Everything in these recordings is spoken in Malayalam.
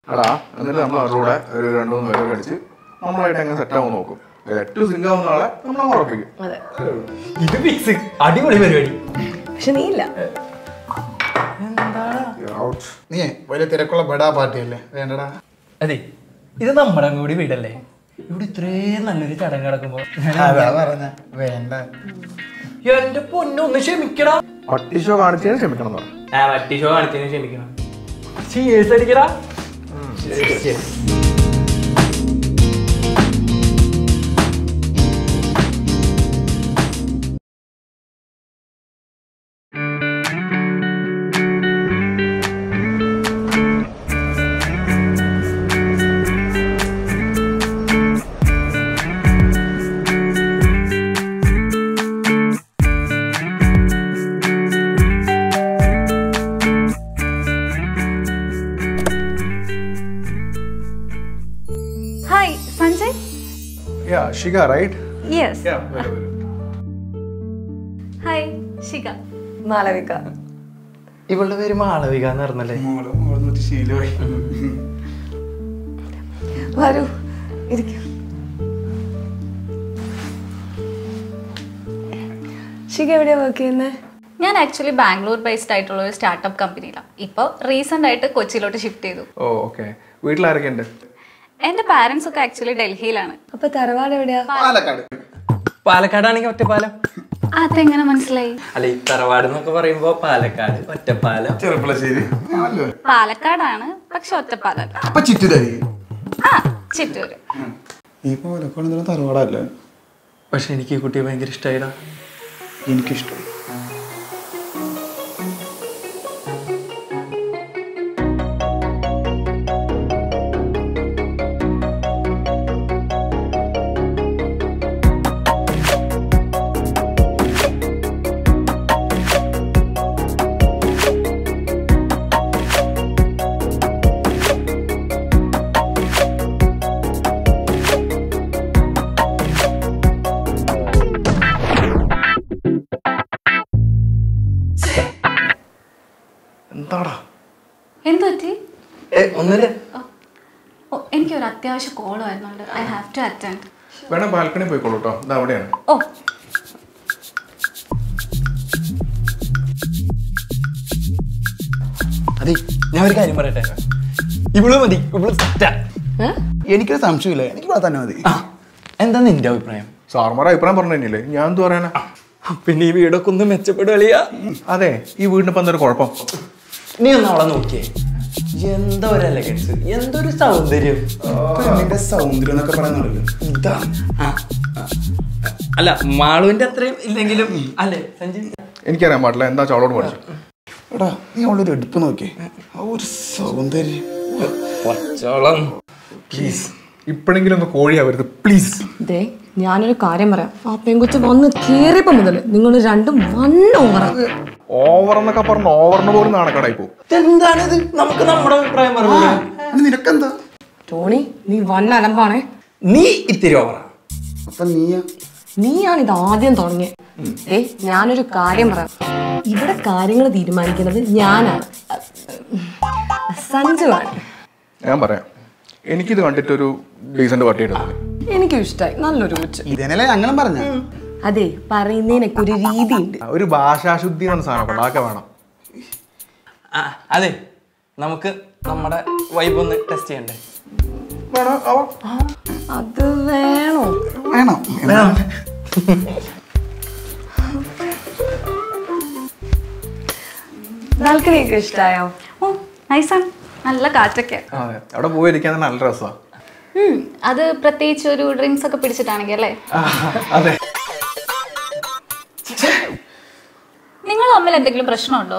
അടാ എന്നിട്ട് നമ്മൾ അവരുടെ ഒരു രണ്ടു മൂന്ന് പേരൊക്കെ അടിച്ച് നമ്മളായിട്ട് എങ്ങനെ സെറ്റ് ആവും നോക്കും ഏറ്റവും സിങ്ക് ആവുന്ന ആളെ നമ്മൾ അങ്ങ് ഉറപ്പിക്കും അതെ ഇത് ഫിക്സ് അടിപൊളി പരിപാടി പക്ഷെ നീ ഇല്ല Out. നീ വലിയ തിരക്കുള്ള ബെടാ പാർട്ടിയല്ലേ വേണ്ടടാ അതെ ഇത് നമ്മുടെ കൂടി വീടല്ലേ ഇവിടെ ഇത്രയും നല്ലൊരു ചടങ്ങ് നടക്കുമ്പോ അതാ പറഞ്ഞ വേണ്ട എന്റെ പൊന്നൊന്ന് ക്ഷമിക്കടാ പട്ടി ഷോ കാണിച്ചതിന് ക്ഷമിക്കണം എന്ന് പറഞ്ഞു ആ വട്ടി ഷോ കാണിച്ചതിന് ക്ഷമിക്കണം ചീയേഴ്സ് അടിക്കടാ hi Sanjay ya Shikha right yes ya വരൂ വരൂ ഹായ് ശിഖ മാളവിക ഇവളുടെ പേര് മാളവിക എന്ന് പറഞ്ഞല്ലേ മോള് മോള് നോക്കി ശീലമായി വരൂ ഇരിക്കും ശിഖ എവിടെയാ വർക്ക് ചെയ്യുന്നത് ഞാൻ ആക്ച്വലി ബാംഗ്ലൂർ ബേസ്ഡ് ആയിട്ടുള്ള ഒരു സ്റ്റാർട്ടപ്പ് കമ്പനിയിലാണ് ഇപ്പോൾ റീസെൻ്റ് ആയിട്ട് കൊച്ചിയിലോട്ട് ഷിഫ്റ്റ് ചെയ്തു ഓ ഓക്കെ വീട്ടിലാരൊക്കെ ഉണ്ട് എൻ്റെ പാരൻസ് ഒക്കെ ആക്ച്വലി ഡൽഹിയിലാണ് അപ്പൊ തറവാട് എവിടെയാ പാലക്കാട് പാലക്കാടാണെങ്കിൽ ഒറ്റപ്പാലം അതെങ്ങനെ മനസ്സിലായി അല്ല ഈ തറവാട് എന്നൊക്കെ പറയുമ്പോ പാലക്കാട് ഒറ്റപ്പാലം ചെറുപ്പളശ്ശേരി ആണല്ലോ പാലക്കാടാണ് പക്ഷെ ഒറ്റപ്പാലല്ല അപ്പൊ ചിറ്റൂരായി ആ ചിറ്റൂര് ഈ പാലക്കാട് എന്താണ് തറവാടല്ലേ പക്ഷെ എനിക്ക് ഈ കുട്ടിയെ ഭയങ്കര ഇഷ്ടമായിടാ എനിക്കിഷ്ടം എന്താടാ എന്ത് പറ്റി ഏ ഒന്നുമില്ല ഓ എനിക്കൊരു അത്യാവശ്യ കോൾ വരുന്നുണ്ട് ഐ ഹാവ് ടു അറ്റൻഡ് വേണം ബാൽക്കണി പോയിക്കോളൂ കേട്ടോ ഇത് അവിടെയാണ് ഓ അതെ ഞാൻ ഒരു കാര്യം പറയട്ടെ ഇവള് മതി ഇവള് സെറ്റാ എനിക്കൊരു സംശയമില്ല എനിക്ക് ഇവിടെ തന്നെ മതി ആ എന്താ നിന്റെ അഭിപ്രായം സാർമാർ അഭിപ്രായം പറഞ്ഞു കഴിഞ്ഞില്ലേ ഞാൻ എന്ത് പറയാനാ പിന്നെ ഈ വീടൊക്കെ ഒന്ന് മെച്ചപ്പെടുകയാ അതെ ഈ വീടിന് ഇപ്പം എന്തൊരു കുഴപ്പം നീ ഒന്ന് അവളെ നോക്കിയേ എന്താ ഒരു എലഗൻസ് എന്തൊരു സൗന്ദര്യം പെണ്ണിന്റെ സൗന്ദര്യം എന്നൊക്കെ പറയുന്നുണ്ടല്ലോ ഇതാ ആ, ആ, അല്ല മാളുവിന്റെ അത്രയും ഇല്ലെങ്കിലും അല്ലേ സഞ്ജയ് എനിക്കറിയാൻ പാടില്ല എന്താ ചോളോട് പഠിച്ചു എടാ നീ അവളൊരു എടുപ്പ് നോക്കിയേ ആ ഒരു സൗന്ദര്യം പച്ചോളം പ്ലീസ് ഇപ്പോഴെങ്കിലും ഒന്ന് കോഴിയാവരുത് പ്ലീസ് ദേ ഞാനൊരു കാര്യം പറയാം ആ പെങ്കുച്ച് വന്ന് കേറിയപ്പോ മുതൽ നിങ്ങൾ രണ്ടും വൺ ഓവറാ ഓവർ എന്നൊക്കെ പറഞ്ഞ ഓവറിന് പോലും നാണക്കടായി പോകും എന്താണിത് നമുക്ക് നമ്മുടെ അഭിപ്രായം പറഞ്ഞു അത് നിനക്കെന്താ ടോണി നീ വൻ അലമ്പാണേ നീ ഇത്തിരി ഓവറാ അപ്പൊ നീയാ നീയാണ് ഇത് ആദ്യം തുടങ്ങിയത് ഏ ഞാനൊരു കാര്യം പറയാം ഇവിടെ കാര്യങ്ങൾ തീരുമാനിക്കുന്നത് ഞാനാണ് സഞ്ജുവാണ് ഞാൻ പറയാം എനിക്കിത് കണ്ടിട്ടൊരു ഡീസന്റ് പാർട്ടിയായിട്ട് തോന്നി എനിക്കും ഇഷ്ടമായി നല്ലൊരു കൊച്ച് ഇതന്നെയല്ലേ ഞങ്ങളും പറഞ്ഞ അതെ പറയുന്നതിനൊക്കെ ഒരു രീതിയുണ്ട് ഒരു ഭാഷാശുദ്ധി എന്ന സാധനം അതൊക്കെ വേണം ആ, അതെ നമുക്ക് നമ്മുടെ വൈബ് ഒന്ന് ടെസ്റ്റ് ചെയ്യണ്ടേ അത് വേണോ വേണം ബാൽക്കണിയൊക്കെ ഇഷ്ടമായോ ഓ നൈസാണ് നല്ല കാറ്റൊക്കെ അതെ അവിടെ പോയിരിക്കാൻ തന്നെ നല്ല രസമാണ് ഉം, അത് പ്രത്യേകിച്ച് ഒരു ഡ്രിങ്ക്സ് ഒക്കെ പിടിച്ചിട്ടാണെങ്കിൽ അല്ലേ അതെ നിങ്ങൾ തമ്മിൽ എന്തെങ്കിലും പ്രശ്നമുണ്ടോ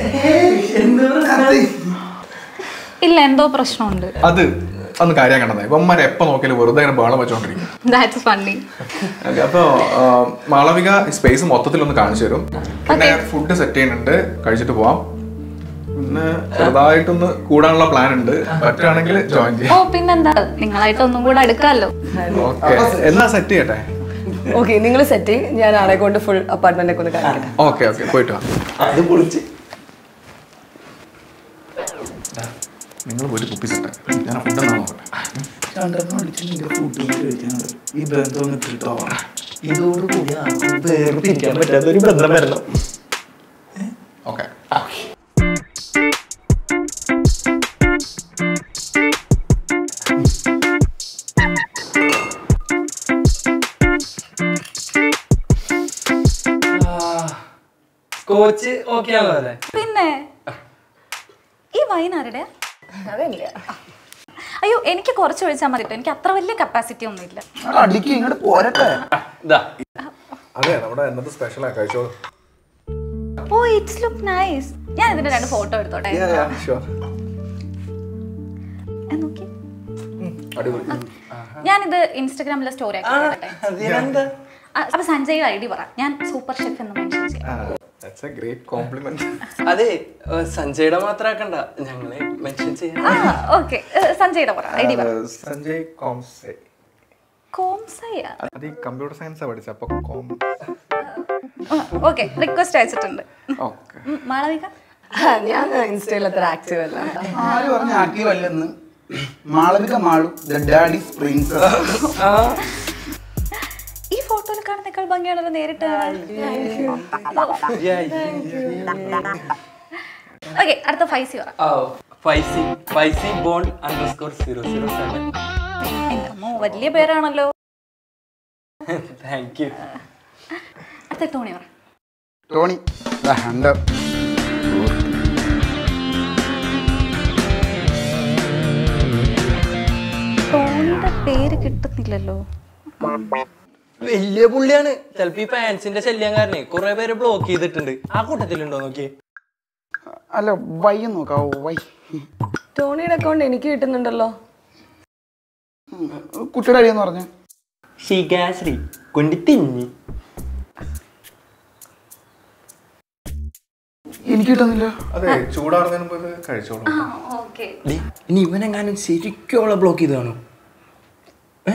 ഇല്ല എന്തോ പ്രശ്നമുണ്ട് അത് ഒന്ന് കാര്യം കണ്ടത് ഇവന്മാരെ എപ്പോ നോക്കിയാലും വെറുതെ ഇങ്ങനെ ബഹളം വെച്ചോണ്ടിരിക്കും ദാറ്റ്സ് ഫണ്ണി Okay, അപ്പൊ ആ, മാളവിക സ്പേസ് മൊത്തത്തിൽ ഒന്ന് കാണിച്ചു തരും പിന്നെ ഫുഡ് സെറ്റ് ചെയ്യുന്നുണ്ട് കഴിച്ചിട്ട് പോവാം പിന്നെ ചെറുതായിട്ടൊന്ന് കൂടാനുള്ള പ്ലാൻ ഉണ്ട് പറ്റുകയാണെങ്കിൽ ജോയിൻ ഓ ചെയ്യാം പിന്നെന്താ നിങ്ങളായിട്ട് ഒന്നും കൂടെ അടുക്കാമല്ലോ ഓക്കെ എന്നാ സെറ്റ് ചെയ്യട്ടെ ഓക്കെ നിങ്ങൾ സെറ്റ് ചെയ്യും ഞാൻ ആളെ കൊണ്ട് ഫുൾ അപ്പാർട്ട്മെന്റ് ഒക്കെ ഒന്ന് കാണിക്കട്ടെ ഓക്കെ ഓക്കെ പോയിട്ട് വാ അത് പൊളിച്ച് നിങ്ങൾ പോയിട്ട് കുപ്പി സെറ്റ് ഞാൻ ഫുഡ് എന്നാ നോക്കട്ടെ രണ്ടെണ്ണം അടിച്ച് നിന്റെ ഫുഡ് കഴിക്കാനുണ്ട് ഈ ബന്ധം കിട്ടോ ഇതോടുകൂടി ആർക്കും വേർതിരിക്കാൻ പറ്റാത്ത ഒരു ബന്ധം വരണം ഓക്കെ കോച്ച് ഓക്കെ ആണല്ലോ അല്ലേ പിന്നെ ഈ വൈൻ ആരുടെ അയ്യോ എനിക്ക് കുറച്ച് ഒഴിച്ചാൽ മതി ട്ടോ. എനിക്ക് അത്ര വലിയ കപ്പാസിറ്റി ഒന്നും ഇല്ല അടിക്ക് ഇങ്ങോട്ട് പോരട്ടെ ഇതാ അതെ നമ്മുടെ ഇന്നത്തെ സ്പെഷ്യലാണ് കഴിച്ചോ ഓ ഇറ്റ്സ് ലുക്ക് നൈസ് ഞാൻ ഇതിന്റെ രണ്ട് ഫോട്ടോ എടുത്തോട്ടെ ഷുവർ ഏ, നോക്കി അടിപൊളി ഞാനിത് ഇൻസ്റ്റഗ്രാമിലെ സ്റ്റോറി ആക്കി ഇടട്ടെ. അതിനെന്താ ആ, അപ്പൊ സഞ്ജയ് ഐ ഡി പറ ഞാൻ സൂപ്പർ ഷെഫ് എന്ന് മെൻഷൻ ചെയ്യാം ദാറ്റ്സ് എ ഗ്രേറ്റ് കോംപ്ലിമെന്റ് അതെ ഏ, സഞ്ജയുടെ മാത്രാക്കണ്ട ഞങ്ങളെ മെൻഷൻ ചെയ്യാം ആ ഓക്കെ സഞ്ജയുടെ പറ ഐ ഡി പറ സഞ്ജയ് കോംസെ കോംസയ അത് ഈ കമ്പ്യൂട്ടർ സയൻസാ പഠിച്ചത് അപ്പൊ കോം ഓക്കെ റിക്വസ്റ്റ് അയച്ചിട്ടുണ്ട് ഓക്കെ ഉം, മാളവിക ഞാൻ ഇൻസ്റ്റയിൽ അത്ര ആക്റ്റീവ് അല്ല ആര് പറഞ്ഞ ആക്റ്റീവ് അല്ലെന്ന് Malavika Malu the daddy springs ഈ ഫോട്ടോയിൽ കാണുന്നേക്കാൾ ഭംഗിയാണല്ലോ നേരിട്ട് ഓക്കെ അടുത്ത ഫൈസി പറ Faizy Faizy born underscore zero zero seven എൻ്റെ അമ്മോ വലിയ പേരാണല്ലോ താങ്ക് യു അടുത്ത ടോണി പറ ടോണി ദ ഹണ്ടർ ടോണിയുടെ പേര് കിട്ടുന്നില്ലല്ലോ വലിയ പുള്ളിയാണ് ചിലപ്പോ ഈ ഫാൻസിന്റെ ശല്യം കാരണേ കുറെ പേര് ബ്ലോക്ക് ചെയ്തിട്ടുണ്ട് ആ കൂട്ടത്തിലുണ്ടോ നോക്കി അല്ല വൈ എന്ന് നോക്കാവോ വൈ ടോണിയുടെ അക്കൗണ്ട് എനിക്ക് കിട്ടുന്നുണ്ടല്ലോ കുട്ടിയുടെ അടിയെന്ന് പറഞ്ഞ ശിഖാശ്രീ കൊണ്ട് തിന്നി എനിക്ക് കിട്ടുന്നില്ല അതെ ചൂടാറുന്നതിന് മുമ്പ് ഇത് കഴിച്ചോളൂ ഓക്കെ ഡേ, ഇനി ഇവനെങ്ങാനും ശരിക്കും അവളെ ബ്ലോക്ക് ചെയ്ത് കാണും ഏ?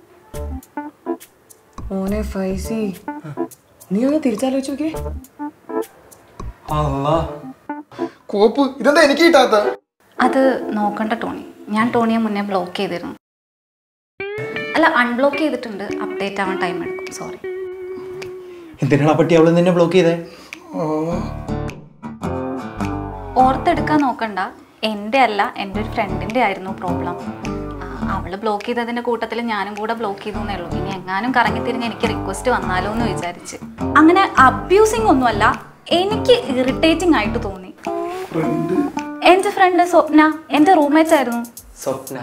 മോനെ ഫൈസി നീ ഒന്ന് തിരിച്ചാലോചിച്ച് നോക്കിയേ അള്ളാ കോപ്പ് ഇതെന്താ എനിക്ക് കിട്ടാത്ത അത് നോക്കണ്ട ടോണി ഞാൻ ടോണിയെ മുന്നേ ബ്ലോക്ക് ചെയ്തിരുന്നു അല്ല അൺബ്ലോക്ക് ചെയ്തിട്ടുണ്ട് അപ്ഡേറ്റ് ആവാൻ ടൈം എടുക്കും സോറി എന്തിനാണ് ആ പട്ടി അവള് നിന്നെ ബ്ലോക്ക് ചെയ്തേ ഓർത്തെടുക്കാൻ നോക്കണ്ട എൻ്റെ അല്ല എൻ്റെ ഒരു ഫ്രണ്ടിൻ്റെ ആയിരുന്നു പ്രോബ്ലം അവള് ബ്ലോക്ക് ചെയ്തതിൻ്റെ കൂട്ടത്തിൽ ഞാനും കൂടെ ബ്ലോക്ക് ചെയ്തു എന്നേ ഉള്ളൂ ഇനി എങ്ങാനും കറങ്ങി തിരിഞ്ഞ് എനിക്ക് റിക്വസ്റ്റ് വന്നാലോ എന്ന് വിചാരിച്ച് അങ്ങനെ അബ്യൂസിങ് ഒന്നുമല്ല എനിക്ക് ഇറിറ്റേറ്റിംഗ് ആയിട്ട് തോന്നി എൻ്റെ ഫ്രണ്ട് സ്വപ്ന എൻ്റെ റൂംമേറ്റ്സ് ആയിരുന്നു സ്വപ്ന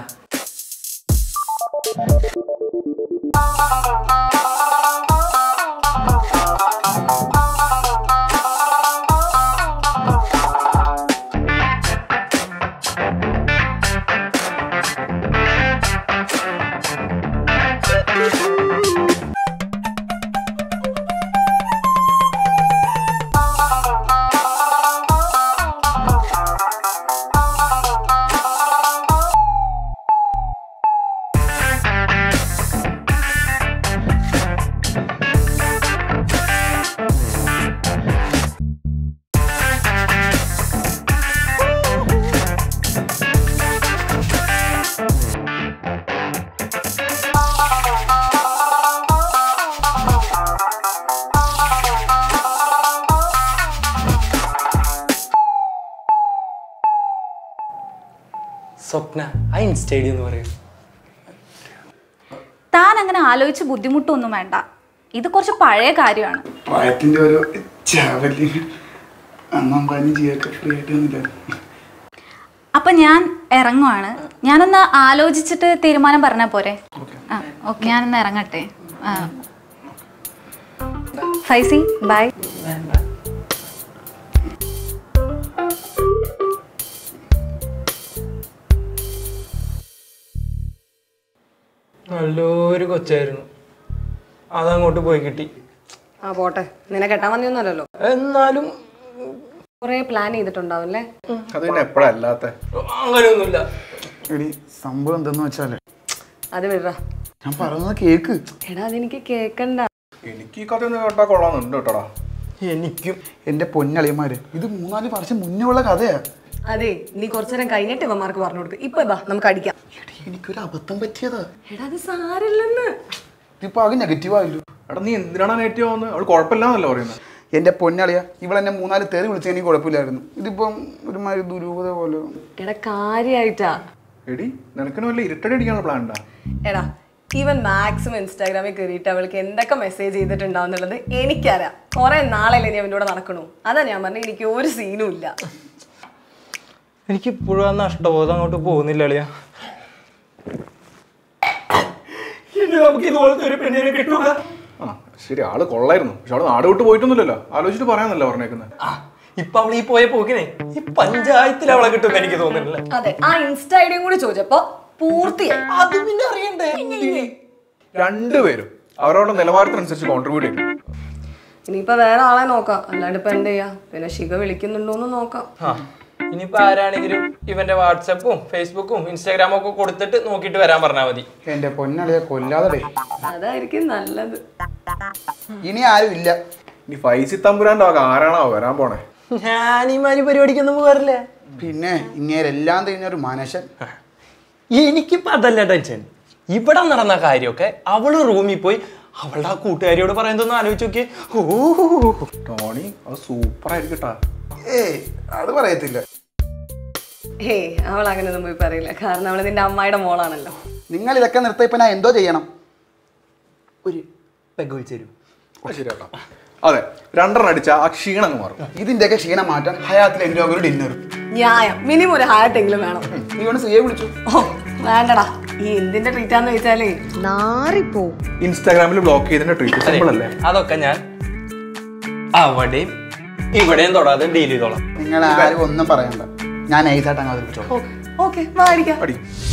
സ്വപ്ന ആ ഇൻസ്റ്റൈഡി എന്ന് പറയും താൻ അങ്ങനെ ആലോചിച്ച് ബുദ്ധിമുട്ടൊന്നും വേണ്ട ഇത് കുറച്ച് പഴയ കാര്യമാണ് പ്രായത്തിന്റെ ഒരു ചാവല്ലി അന്നമ്പാനി ചെയ്യൊക്കെ ഫ്രീ ആയിട്ട് വന്നില്ല അപ്പൊ ഞാൻ ഇറങ്ങുവാണ് ഞാനൊന്ന് ആലോചിച്ചിട്ട് തീരുമാനം പറഞ്ഞാൽ പോരെ ആ ഓക്കെ ഞാനൊന്ന് ഇറങ്ങട്ടെ ആ ഫൈസി ബൈ നല്ലൊരു കൊച്ചായിരുന്നു അതങ്ങോട്ട് പോയി കിട്ടി ആ പോട്ടെ നിന്നെ കെട്ടാൻ വന്നിയൊന്നുമല്ലല്ലോ എന്നാലും കുറെ പ്ലാൻ ചെയ്തിട്ടുണ്ടാവും അല്ലേ അത് പിന്നെ എപ്പോഴല്ലാത്ത അങ്ങനെയൊന്നുമില്ല എടി സംഭവം എന്തെന്ന് വെച്ചാല് അത് വിടറാ ഞാൻ പറയുന്നത് കേക്ക് എടാ അതെനിക്ക് കേക്കണ്ട എനിക്ക് ഈ കഥ ഒന്ന് കേട്ടാ കൊള്ളാന്നുണ്ട് കേട്ടോടാ എനിക്കും എന്റെ പൊന്നളിയന്മാര് ഇത് മൂന്നാല് വർഷം മുന്നേ ഉള്ള കഥയാ അതെ നീ കുറച്ചു നേരം കഴിഞ്ഞിട്ട് ഇവന്മാർക്ക് പറഞ്ഞു കൊടുക്ക് ഇപ്പൊ ബാ നമുക്ക് അടിക്കാം എടി, എനിക്കൊരു അബദ്ധം പറ്റിയതാ എടാ അത് സാരില്ലെന്ന് ഇതിപ്പോ ആകെ നെഗറ്റീവ് ആയല്ലോ എടാ നീ എന്തിനാണ് നെഗറ്റീവ് ആവുന്നത് അവൾ കുഴപ്പമില്ലാന്നല്ല പറയുന്നത് എന്റെ പൊന്നളിയ ഇവളെന്നെ മൂന്നാല് തെറി വിളിച്ചാൽ എനിക്ക് കുഴപ്പമില്ലായിരുന്നു ഇതിപ്പം ഒരുമാതിരി ദുരൂഹത പോലെ എടാ കാര്യായിട്ടാ എടി നിനക്കിന് വല്ല ഇരുട്ടടി അടിക്കാനുള്ള പ്ലാൻ ഉണ്ടാ എടാ ഈവൻ മാക്സിമം ഇൻസ്റ്റാഗ്രാമിൽ കയറിയിട്ട് അവൾക്ക് എന്തൊക്കെ മെസ്സേജ് ചെയ്തിട്ടുണ്ടാവുന്നുള്ളത് എനിക്കറിയാം കുറെ നാളല്ലേ നീ അവൻ്റെ കൂടെ നടക്കണു അതാ ഞാൻ പറഞ്ഞത് എനിക്ക് ഒരു സീനും ഇല്ല എനിക്ക് ഇപ്പോഴും ആ നഷ്ടബോധം അങ്ങോട്ട് പോകുന്നില്ല അളിയ നമുക്ക് ഇതുപോലത്തെ ഒരു പെണ്ണിനെ കിട്ടൂല ആ ശരി ആള് കൊള്ളായിരുന്നു പക്ഷെ അവള് നാട് വിട്ട് പോയിട്ടൊന്നുമില്ലല്ലോ ആലോചിച്ചിട്ട് പറയാന്നല്ല പറഞ്ഞേക്കുന്നത് ആ ഇപ്പൊ അവൾ ഈ പോയ പോക്കിനെ ഈ പഞ്ചായത്തിൽ അവളെ കിട്ടുമെന്ന് എനിക്ക് തോന്നുന്നില്ല അതെ ആ ഇൻസ്റ്റ ഐഡിയും കൂടി ചോദിച്ചപ്പോ പൂർത്തിയായി അത് പിന്നെ അറിയണ്ടേ രണ്ടുപേരും അവരവരുടെ നിലവാരത്തിനനുസരിച്ച് കോൺട്രിബ്യൂട്ട് ചെയ്യും ഇനിയിപ്പോ വേറെ ആളെ നോക്കാം അല്ലാണ്ട് ഇപ്പൊ എന്ത് ചെയ്യാ പിന്നെ ശിഖ വിളിക്കുന്നുണ്ടോന്ന് നോക്കാം ആ ഇനിയിപ്പോ ആരാണെങ്കിലും ഇവന്റെ വാട്സപ്പും ഫേസ്ബുക്കും ഇൻസ്റ്റാഗ്രാമും ഒക്കെ കൊടുത്തിട്ട് നോക്കിയിട്ട് വരാൻ പറഞ്ഞാൽ മതി എന്റെ പൊന്നളിയെ കൊല്ലാതെ അതായിരിക്കും നല്ലത് ഇനി ആരും ഇല്ല ഇനി ഫൈസി തമ്പുരാന്റെ വക ആരാണോ വരാൻ പോണേ ഞാൻ ഈ മാതിരി പരിപാടിക്കൊന്നും പോകാറില്ല പിന്നെ ഇങ്ങേരെല്ലാം കഴിഞ്ഞൊരു മനുഷ്യൻ എനിക്കിപ്പോ അതല്ല ടെൻഷൻ ഇവിടെ നടന്ന കാര്യമൊക്കെ അവള് റൂമിൽ പോയി അവളുടെ ആ കൂട്ടുകാരിയോട് പറയുന്നതൊന്നും ആലോചിച്ച് നോക്കിയേ ഓ ടോണി അത് സൂപ്പർ ആയിരിക്കട്ടാ ഏയ് അത് പറയത്തില്ല ഹേ അവൾ അങ്ങനെയൊന്നും പോയി പറയില്ല കാരണം അവള് നിന്റെ അമ്മായിയുടെ മോളാണല്ലോ നിങ്ങൾ ഇതൊക്കെ നിർത്തി ഇപ്പൊ ഞാൻ എന്തോ ചെയ്യണം ഒരു പെഗ് ഒഴിച്ചു തരൂ അത് ശരിയാട്ടോ അതെ രണ്ടെണ്ണം അടിച്ച ആ ക്ഷീണം അങ്ങ് മാറും ഇതിന്റെയൊക്കെ ക്ഷീണം മാറ്റാൻ ഹയാത്തിൽ എൻ്റെ ഒരു ഡിന്നർ ന്യായം മിനിമം ഒരു ഹാർട്ടെങ്കിലും വേണം നീ കൊണ്ട് സിയെ വിളിച്ചു ഓ വേണ്ടടാ ഈ എന്തിന്റെ ട്രീറ്റാന്ന് വെച്ചാലേ നാറിപ്പോ ഇൻസ്റ്റാഗ്രാമിൽ ബ്ലോക്ക് ചെയ്തതിന്റെ ട്രീറ്റ് സിമ്പിൾ അല്ലേ അതൊക്കെ ഞാൻ അവിടെയും ഇവിടെയും തൊടാതെ ഡീൽ ചെയ്തോളാം നിങ്ങൾ ആരും ഒന്നും പറയണ്ട ഞാൻ നൈസായിട്ട് അങ്ങ് അവതരിപ്പിച്ചോളാം ഓക്കെ വാടിക്കാം അടി